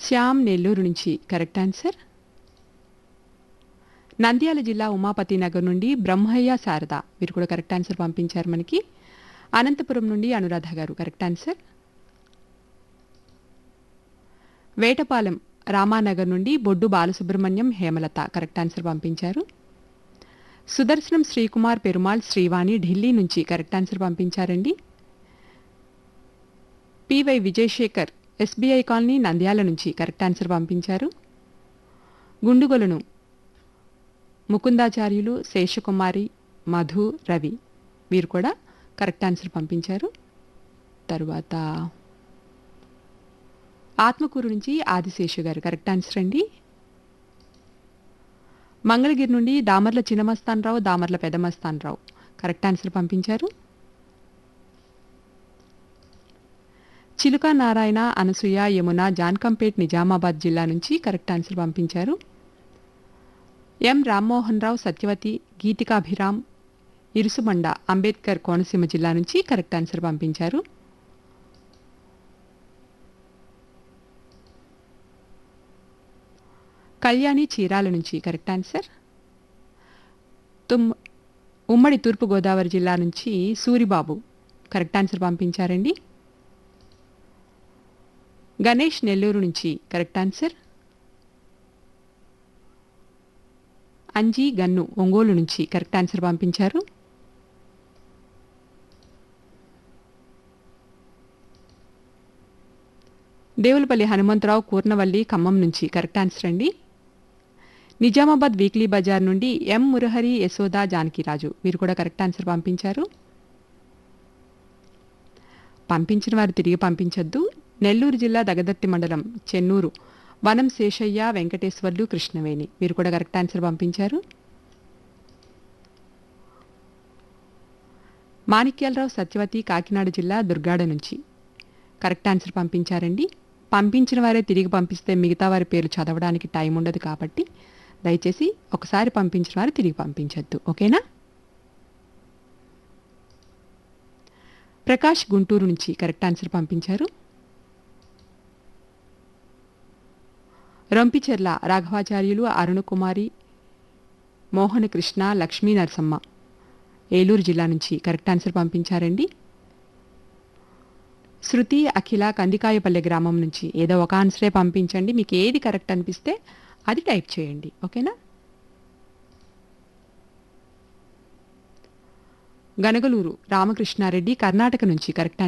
శ్యామ్ నెల్లూరు నుంచి correct answer Nandyal జిల్లా ఉమాపతి నగర్ నుండి బ్రహ్మయ్య శారద వీరు కూడా కరెక్ట్ ఆన్సర్ పంపించారు మనకి అనంతపురం నుండి అనురాధ గారు కరెక్ట్ ఆన్సర్ వేటపాలెం రామానగర్ నుండి బొడ్డు బాలసుబ్రహ్మణ్యం హేమలత కరెక్ట్ ఆన్సర్ పంపించారు సుదర్శనం శ్రీకుమార్ పెరుమాళ్ శ్రీవాణి ఢిల్లీ నుంచి కరెక్ట్ ఆన్సర్ పంపించారండి P Y Vijayasekhar SBI colony Nandyal నుంచి కరెక్ట్ ఆన్సర్ పంపించారు గుండుగొలను ముకుందాచార్యులు శేషకుమారి మధు రవి వీరు కూడా కరెక్ట్ ఆన్సర్ పంపించారు తరువాత ఆత్మకూరు నుంచి ఆదిశేషు గారు కరెక్ట్ ఆన్సర్ అండి మంగళగిరి నుండి దామర్ల చిన్నమస్తానరావు దామర్ల పెదమస్తానరావు కరెక్ట్ ఆన్సర్ పంపించారు చిలుక నారాయణ అనసూయ యమున జాన్కంపేట్ నిజామాబాద్ జిల్లా నుంచి కరెక్ట్ ఆన్సర్ పంపించారు ఎం రామ్మోహన్ రావు సత్యవతి గీతికాభిరామ్ ఇరుసుమండ అంబేద్కర్ కోనసీమ జిల్లా నుంచి కరెక్ట్ ఆన్సర్ పంపించారు కళ్యాణి చీరాల నుంచి కరెక్ట్ ఆన్సర్ తుమ్ ఉమ్మడి తూర్పుగోదావరి జిల్లా నుంచి సూరిబాబు కరెక్ట్ ఆన్సర్ పంపించారండి గణేష్ నెల్లూరు నుంచి కరెక్ట్ ఆన్సర్ అంజీ గన్ను ఒంగోలు నుంచి కరెక్ట్ ఆన్సర్ పంపించారు దేవులపల్లి హనుమంతరావు కూర్నవల్లి ఖమ్మం నుంచి కరెక్ట్ ఆన్సర్ అండి నిజామాబాద్ వీక్లీ బజార్ నుండి ఎం మురహరి యశోద జానకిరాజు వీరు కూడా కరెక్ట్ ఆన్సర్ పంపించారు పంపించిన వారు తిరిగి పంపించొద్దు నెల్లూరు జిల్లా దగదర్తి మండలం చెన్నూరు వనం శేషయ్య వెంకటేశ్వర్లు కృష్ణవేణి వీరు కూడా కరెక్ట్ ఆన్సర్ పంపించారు మాణిక్యాలరావు సత్యవతి కాకినాడ జిల్లా దుర్గాడ నుంచి కరెక్ట్ ఆన్సర్ పంపించారండి పంపించిన వారే తిరిగి పంపిస్తే మిగతా వారి పేరు చదవడానికి టైం ఉండదు కాబట్టి దయచేసి ఒకసారి పంపించిన వారు తిరిగి పంపించొద్దు ఓకేనా ప్రకాష్ గుంటూరు నుంచి కరెక్ట్ ఆన్సర్ పంపించారు రంపిచెర్ల రాఘవాచార్యులు అరుణకుమారి మోహన కృష్ణ లక్ష్మీ నరసమ్మ ఏలూరు జిల్లా నుంచి కరెక్ట్ ఆన్సర్ పంపించారండి శృతి అఖిల కందికాయపల్లె గ్రామం నుంచి ఏదో ఒక ఆన్సరే పంపించండి మీకు ఏది కరెక్ట్ అనిపిస్తే అది టైప్ చేయండి ఓకేనా గనగలూరు రామకృష్ణారెడ్డి కర్ణాటక నుంచి కరెక్ట్